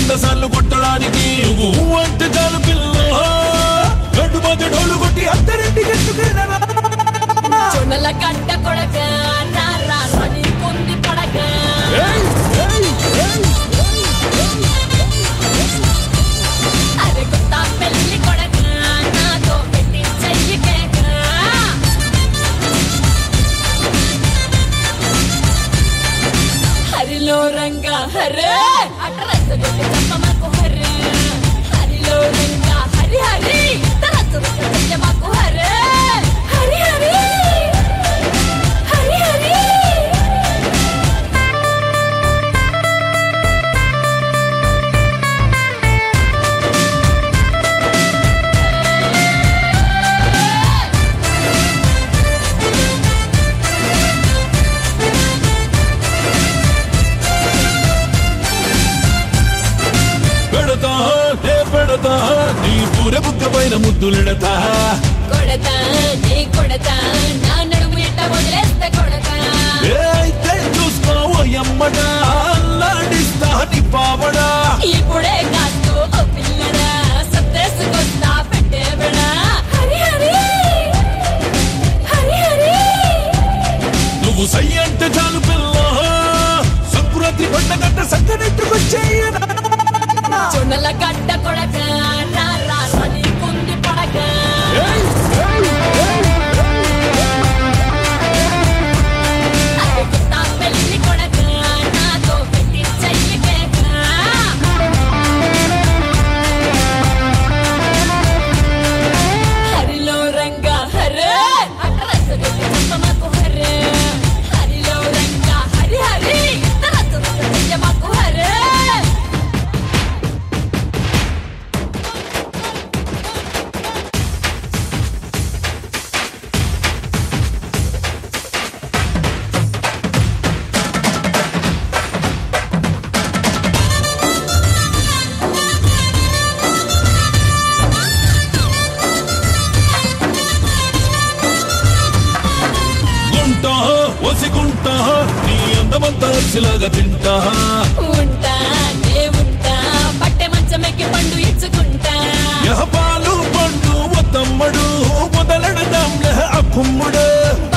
వంద సార్లు కొట్టడానికి నువ్వు అంటే చాలు పిల్ల గడ్డు మధ్య డోలు కొట్టి అత్తరింటికి ఎత్తుకెళ్ళరా జొన్నల గడ్డ కొడక నా రా రని పొంది పడక ఏయ్, ఏయ్, ఏయ్. అరే కొత్త పెళ్లి కొడక నాతో పెట్టి చెయ్యి కేక హరిలో రంగా హరే అట్రస్ కొట్టి చంపమాకు హరే హరిలో రంగా హరి హరి తరచు చంపమాకు హరే హరి హరి హరి హరి పెడతా నే పెడతా నీ పూర బుక్క పైన ముద్దులెడతా కొడతా నీ కొడతా నా నడుము ఎట్ట వదిలేస్తే కొడతా ఏ అయితే చూసుకో ఎమ్మట అల్లాడిస్తా నీ పావడా ఇప్పుడే కాస్తూ ఓ పిల్లడా సత్తేసుకొస్తా పెట్టేవడా హరి హరి హరి హరి నువ్వు సై అంటే చాలు పిల్ల సంకురాత్రి పండగంట సంకనెట్టుకొచ్చేయనా జొన్నల గడ్డ కొడక నా రా రని కుంది పడక ఏయ్, ఏయ్, ఏయ్. అరే కొత్త పెళ్లి కొడక నాతో పెట్టి చెయ్యి కేక హరిలో రంగా హరే అట్రస్ కొట్టి చంపమాకు హరే హరిలో రంగా హరి హరి తరచు చంపమాకు హరే గుంటా ఒసిగుంటా నీ అందమంతా అరిసిలాగా తింటా ఉంటా నే ఉంటా పట్టె మంచమెక్కి పండు ఇచ్చుకుంటా యహ పాలు పండు తమ్మడు మొదలెడదాం అక్కుమ్ముడు